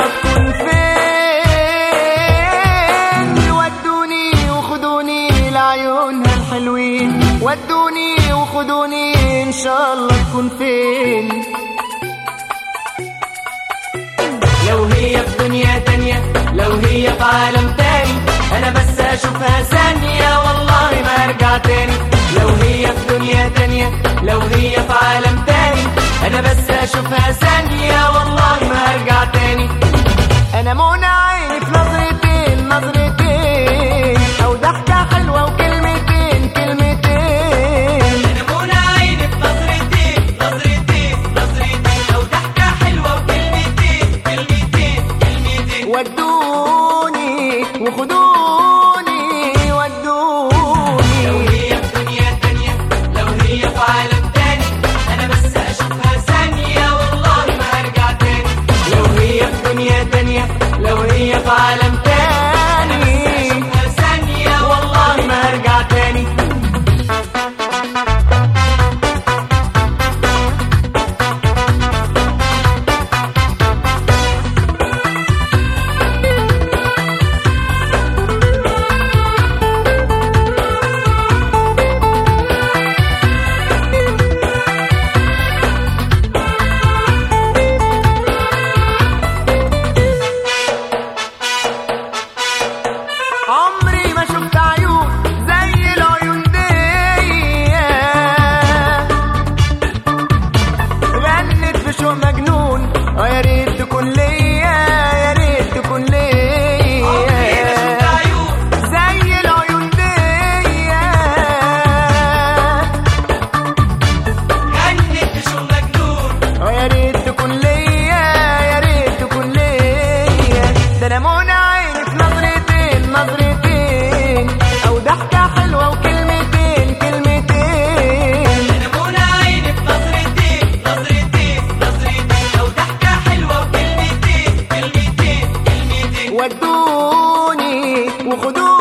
الله تكون فين ودوني وخدوني لعيونها الحلوين ودوني وخدوني ان شاء الله تكون فين لو هي في دنيا تانية لو هي في عالم تاني انا بس اشوفها ثانية والله ما ارجع تاني لو هي في دنيا تانية لو هي في عالم تاني انا بس اشوفها ثانية والله ما ارجع تاني انا منى عيني في نظرتين نظرتين او ضحكة حلوة وكلمتين كلمتين انا منى عيني في نظرتين نظرتين نظرتين او ضحكة حلوة وكلمتين كلمتين كلمتين ودوني وخدوني ودوني لو هي في دنيا تانية لو هي في عالم تاني أنا بس أشوفها ثانية والله ما هرجع تاني لو هي في دنيا تانية لو هي في عالم تاني أشوفها ثانية والله ما هرجع تاني عمري ما شفت عيون زي العيون دي غنت بشوق مجنون اه يا ريت تكون ليا يا ريت تكون ليا زي العيون دي غنت شو مجنون اه يا ريت تكون ليا يا ريت تكون ليا ده انا منى عيني في نظرتين نظرتين او ضحكة حلوة وكلمتين كلمتين أنا منى عيني في نظرتين نظرتين نظرتين أو ضحكة حلوة وكلمتين كلمتين كلمتين ودوني وخدوني